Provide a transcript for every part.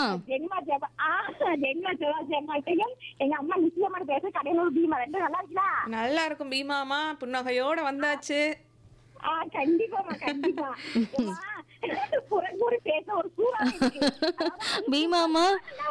ஜென்மா ஜெப ஆ ஜென்மா செவ்வாய் செவ்வாய்ட்டையும் எங்க அம்மா நிச்சயமான பேச கடையனூர் பீமா ரெண்டும் நல்லா இருக்குதா நல்லா இருக்கும் பீமாமா புன்னகையோட வந்தாச்சு ஆ கண்டிப்பாமா கண்டிப்பா ஏம்மா, புறங்கூறி பேச ஒரு சூறா பீமாமா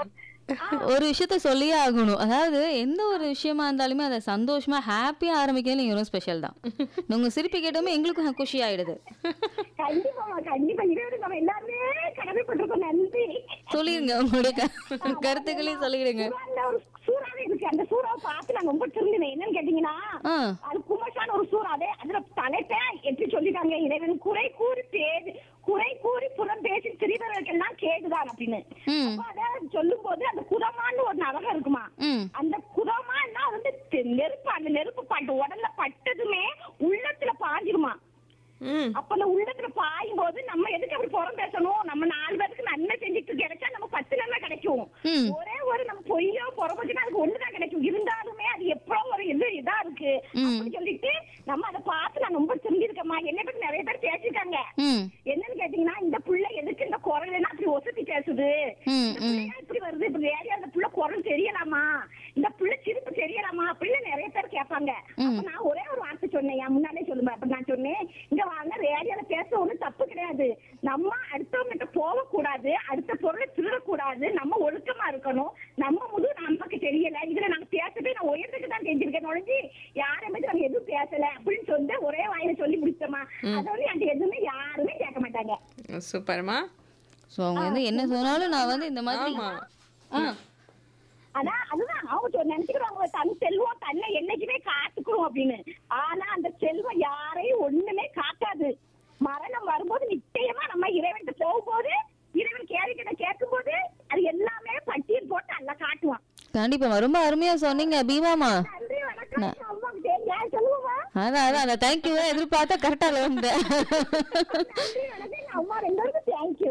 ஒரு விஷயத்த சொல்லியே ஆகணும் அதாவது எந்த ஒரு விஷயமா இருந்தாலுமே அதை சந்தோஷமா ஹாப்பியா ஆரம்பிக்கிறது நீங்க ஒரு ஸ்பெஷல் தான் உங்க சிரிப்பு கேட்டோமே எங்களுக்கும் குஷி ஆயிடுது கண்டிப்பாமா கண்டிப்பா இறைவனுக்கு நம்ம எல்லாருமே கடமைப்பட்டிருக்கோம் நன்றி சொல்லிடுங்க உங்களுடைய க- கருத்துக்களையும் சொல்லிடுங்க குரான்ல ஒரு சூறாவே இருக்கு அந்த சூறாவை பார்த்து நான் ரொம்ப திருந்தினேன் என்னன்னு கேட்டீங்கன்னா ஆ அது குமசான ஒரு சூறாவே அதுல தலைப்பே எப்படி சொல்லிட்டாங்க இறைவன் குறை கூறி பேது குறை கூறி புறம் பேசி திரிவர்களுக்கெல்லாம் கேடுதான் அப்படின்னு ம் அப்ப அத சொல்லும் போது அந்த குதமான்னு ஒரு நரகம் இருக்குமா ம் அந்த குதமான்னா வந்து தெ- நெருப்பு அந்த நெருப்பு பட்டு உடல்ல பட்டதுமே உள்ளத்துல பாஞ்சிருமா ம் அப்ப அந்த உள்ளத்துல பாயும் போது நம்ம எதுக்கு அப்படி புறம் பேசணும் நம்ம நாலு பேருக்கு நன்மை செஞ்சுட்டு கிடைச்சா நம்ம பத்து நன்மை கிடைக்கும் ம் ஒரே ஒரு நம்ம பொய்யோ புறப்பச்சுன்னா அதுக்கு ஒண்ணுதான் கிடைக்கும் இருந்தாலுமே அது எப்போ ஒரு இது இதா இருக்கு ம். அப்படின்னு சொல்லிட்டு நம்ம அதை பார்த்து நான் ரொம்ப திரும்பியிருக்கேம்மா என்னை பத்தி நிறைய பேர் பேசிருக்காங்க ம் என்னன்னு கேட்டீங்கன்னா இந்த புள்ள எதுக்கு இந்த குரல் என்ன அப்படி ஒசத்தி பேசுது ம் இந்த ம் புள்ளையா இப்படி வருது இப்படி ஏரியா அந்த புள்ள குரல் தெரியலாமா இந்த புள்ள சிரிப்பு தெரியலாமா அப்படின்னு நிறைய பேர் கேட்பாங்க அப்ப நான் ஒரே ஒரு வார்த்தை சொன்னேன் என் முன்னாலே சொல்லுங்க அப்ப நான் சொன்னேன் இங்க வாங்க ரேடியோல பேச ஒண்ணும் தப்பு கிடையாது நம்ம அடுத்தவங்கிட்ட போக கூடாது அடுத்த பொருளை திருடக்கூடாது நம்ம ஒழுக்கமா இருக்கணும் நம்ம முழு நமக்கு தெரியல இதுல நாங்க பேசவே நான் உயர்ந்துக்கு தான் செஞ்சிருக்கேன் நுழைஞ்சு யாரை பத்தி நாங்க எதுவும் பேசல அப்படின்னு சொல்லிட்டு ஒரே வாயில சொல்லி முடிச்சோமா அதோட என்கிட்ட எதுவுமே யாருமே கேட்க மாட்டாங்க சூப்பர்மா ஸோ அவங்க வந்து என்ன சொன்னாலும் நான் வந்து இந்த மாதிரி ஆமா ஆ அதான் அதுதான் அவங்க சொ- நினைச்சுக்கிறாங்க தன் செல்வம் தன்னை என்னைக்குமே காத்துக்கணும் அப்படின்னு ஆனா அந்த செல்வம் யாரையும் ஒண்ணுமே காட்டாது மரணம் வரும்போது நிச்சயமா நம்ம இறைவன்கிட்ட போகும்போது இறைவன் கேள்வி கிட்ட கேட்கும் போது அது எல்லாமே பட்டியல் போட்டு நல்லா காட்டுவான் கண்டிப்பா ரொம்ப அருமையா சொன்னீங்க பீமாமா நன்றி வணக்கம் அம்மாக்கு தெரியும் சொல்லுவோமா அதான் அதான் அந்த தேங்க்யூ எதிர்பார்த்தா கரெக்டா வந்தேன் நன்றி வணக்கம் எங்க அம்மா ரெண்டு பேருக்கும் தேங்க்யூ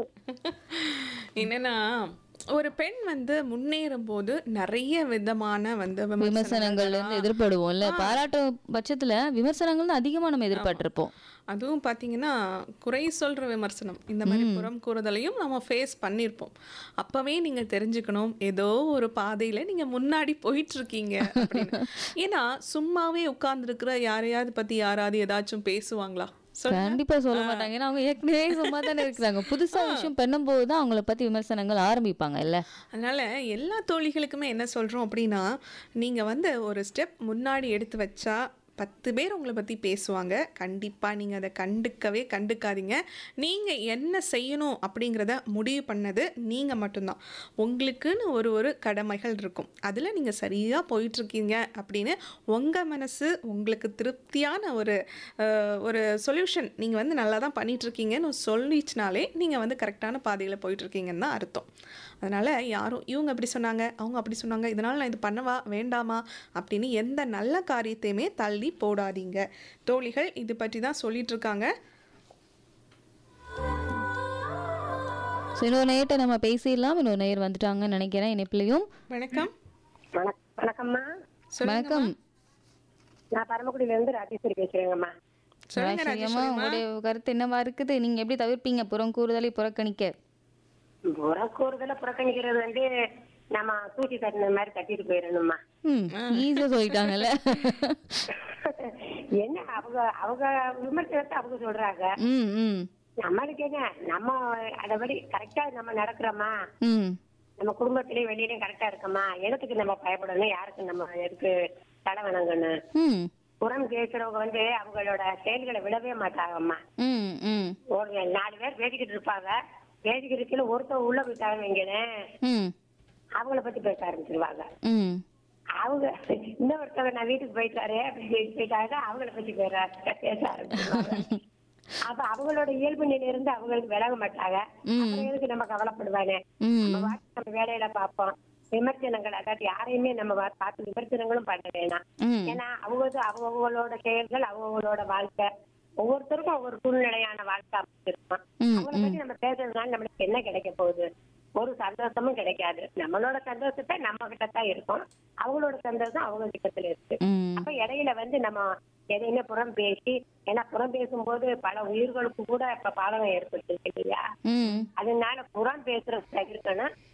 என்னன்னா ஒரு பெண் வந்து முன்னேறும் போது நிறைய விதமான வந்து விமர்சனங்கள்ல இருந்து எதிர்படுவோம்ல பாராட்டும் பட்சத்துல விமர்சனங்கள் தான் அதிகமா நம்ம எதிர்பார்த்திருப்போம் அதுவும் பார்த்தீங்கன்னா குறை சொல்ற விமர்சனம் இந்த மாதிரி புறம் கூறுதலையும் நம்ம ஃபேஸ் பண்ணியிருப்போம் அப்பவே நீங்க தெரிஞ்சுக்கணும் ஏதோ ஒரு பாதையில நீங்க முன்னாடி போயிட்டு இருக்கீங்க அப்படின்னு ஏன்னா சும்மாவே உட்கார்ந்துருக்கிற யாரையாவது பத்தி யாராவது ஏதாச்சும் பேசுவாங்களா சொல்லுங்க. கண்டிப்பா சொல்ல மாட்டாங்க ஏன்னா அவங்க ஏற்கனவே சும்மா தானே இருக்கிறாங்க புதுசா விஷயம் பண்ணும்போது தான் அவங்கள பத்தி விமர்சனங்கள் ஆரம்பிப்பாங்க இல்ல அதனால எல்லா தோழிகளுக்குமே என்ன சொல்றோம் அப்படின்னா நீங்க வந்து ஒரு ஸ்டெப் முன்னாடி எடுத்து வச்சா பத்து பேர் உங்களை பற்றி பேசுவாங்க கண்டிப்பாக நீங்கள் அதை கண்டுக்கவே கண்டுக்காதீங்க நீங்கள் என்ன செய்யணும் அப்படிங்கிறத முடிவு பண்ணது நீங்கள் மட்டும்தான் உங்களுக்குன்னு ஒரு ஒரு கடமைகள் இருக்கும் அதில் நீங்கள் சரியாக போயிட்டுருக்கீங்க அப்படின்னு உங்கள் மனசு உங்களுக்கு திருப்தியான ஒரு அஹ், ஒரு சொல்யூஷன் நீங்கள் வந்து நல்லா தான் பண்ணிகிட்ருக்கீங்கன்னு சொல்லிச்சுனாலே நீங்கள் வந்து கரெக்டான பாதையில் போயிட்டுருக்கீங்கன்னு தான் அர்த்தம் அதனால் யாரும் இவங்க அப்படி சொன்னாங்க அவங்க அப்படி சொன்னாங்க இதனால் நான் இது பண்ணவா வேண்டாமா அப்படின்னு எந்த நல்ல காரியத்தையுமே தள்ளி போடாதீங்க தோழிகள் இது பற்றி தான் சொல்லிட்டு இருக்காங்க ஸோ இன்னொரு நேயர்கிட்ட நம்ம பேசிடலாம் இன்னொரு நேயர் வந்துட்டாங்கன்னு நினைக்கிறேன் இணைப்பிலையும் வணக்கம் வணக்- வணக்கம்மா வணக்கம் நான் பரமக்குடியில இருந்து ராஜேஸ்வரி பேசுறேங்கம்மா சொல்லுங்க ராஜேஸ்வரியம்மா உங்களுடைய கருத்து என்னவா இருக்குது நீங்க எப்படி தவிர்ப்பீங்க புறம் கூறுதலை புறக்கணிக்க புறக்கூறுதல புறக்கணிக்கிறது வந்து நம்ம தூக்கி கட்டின மாதிரி கட்டிட்டு போயிடணும்மா ம் ஈஸியா சொல்லிட்டாங்கல்ல என்ன அவங்க அவங்க விமர்சனத்தை அவங்க சொல்றாங்க ம் ம் நம்மளுக்கு என்ன நம்ம அதபடி கரெக்டா நம்ம நடக்கிறோமா ம் நம்ம குடும்பத்திலயும் வெளியிலயும் கரெக்டா இருக்கோமா இடத்துக்கு நம்ம பயப்படணும் யாருக்கு நம்ம எதுக்கு தலை வணங்கணும் ம் புறம் பேசுறவங்க வந்து அவங்களோட செயல்களை விடவே மாட்டாங்கம்மா ம் ம் ஒரு நாலு பேர் பேசிக்கிட்டு இருப்பாங்க பேசிக்கிட்டு இருக்கையில ஒருத்தர் உள்ள போயிட்டாங்க வைங்களேன் ம் அவங்கள பத்தி பேச ஆரம்பிச்சிருவாங்க ம் அவங்க இன்னொருத்தவங்க நான் வீட்டுக்கு போயிட்டாரு அப்படின்னு சொல்லி போயிட்டாங்க அவங்கள பத்தி பேர பேச ஆரம்பிச்சிருவாங்க அப்ப அவங்களோட இயல்பு நிலையில இருந்து அவங்களுக்கு விலக மாட்டாங்க அப்புறம் எதுக்கு நம்ம கவலைப்படுவானே ம் நம்ம வாட்டி நம்ம வேலையில பார்ப்போம் விமர்சனங்கள் அதாவது யாரையுமே நம்ம வா- பார்த்து விமர்சனங்களும் பண்ண வேணாம் ம் ஏன்னா அவங்க அவங்களோட செயல்கள் அவங்களோட வாழ்க்கை ஒவ்வொருத்தருக்கும் ஒவ்வொரு சூழ்நிலையான வாழ்க்கை அமைச்சிருக்கும் ம், அவங்கள பத்தி நம்ம பேசுறதுனால நம்மளுக்கு என்ன கிடைக்க போகுது ஒரு சந்தோஷமும் கிடைக்காது நம்மளோட சந்தோஷத்தை நம்ம கிட்ட தான் இருக்கும் அவங்களோட சந்தோஷம் அவங்க கிட்டத்துல இருக்கு ம் அப்ப இடையில வந்து நம்ம எதையுமே புறம் பேசி ஏன்னா புறம் பேசும்போது பல உயிர்களுக்கு கூட இப்ப பாதகம் ஏற்பட்டு இல்லையா ம் அதனால புறம் பேசுறது தவிர்க்கணும்